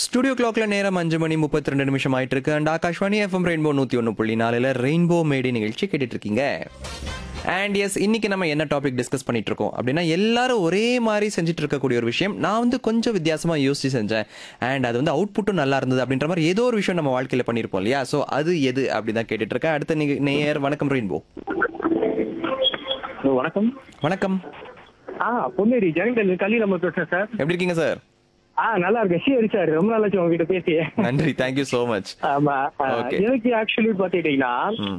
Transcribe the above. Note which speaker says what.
Speaker 1: Studio கிளாக்ல நேரம் அஞ்சு மணி முப்பத்தி ரெண்டு நிமிஷம் ஆயிட்டு இருக்கு அண்ட் ஆகாஷ்வாணி எஃப்எம் ரெயின்போ நூத்தி ஒன்று புள்ளி நாலுல ரெயின்போ மேடி நிகழ்ச்சி கேட்டுட்டு இருக்கீங்க அண்ட் எஸ் இன்னைக்கு நம்ம என்ன டாபிக் டிஸ்கஸ் பண்ணிட்டு இருக்கோம் அப்படின்னா எல்லாரும் ஒரே மாதிரி செஞ்சுட்டு இருக்கக்கூடிய ஒரு விஷயம் நான் வந்து கொஞ்சம் வித்தியாசமா யோசிச்சு செஞ்சேன் அண்ட் அது வந்து அவுட்புட்டும் நல்லா இருந்தது அப்படின்ற மாதிரி ஏதோ ஒரு விஷயம் நம்ம வாழ்க்கையில பண்ணியிருப்போம் இல்லையா ஸோ அது எது அப்படிதான் கேட்டுட்டு இருக்கேன் அடுத்த நிக- நேயர் வணக்கம் ரெயின்போ
Speaker 2: ஹலோ வணக்கம்
Speaker 1: வணக்கம்
Speaker 2: ஆ பொன்னேரி ஜனங்கள் கல்வி நம்ம பேசுறேன் சார்
Speaker 1: எப்படி இருக்கீங்க சார்
Speaker 2: ஆ நல்லா இருக்கேன் சரி சார் ரொம்ப நாளாச்சு உங்ககிட்ட பேசி
Speaker 1: நன்றி தேங்க்யூ ஸோ மச்
Speaker 2: ஆமா ஆ,
Speaker 1: Okay.
Speaker 2: எனக்கு ஆக்சுவலி பாத்துக்கிட்டீங்கன்னா
Speaker 1: ம்.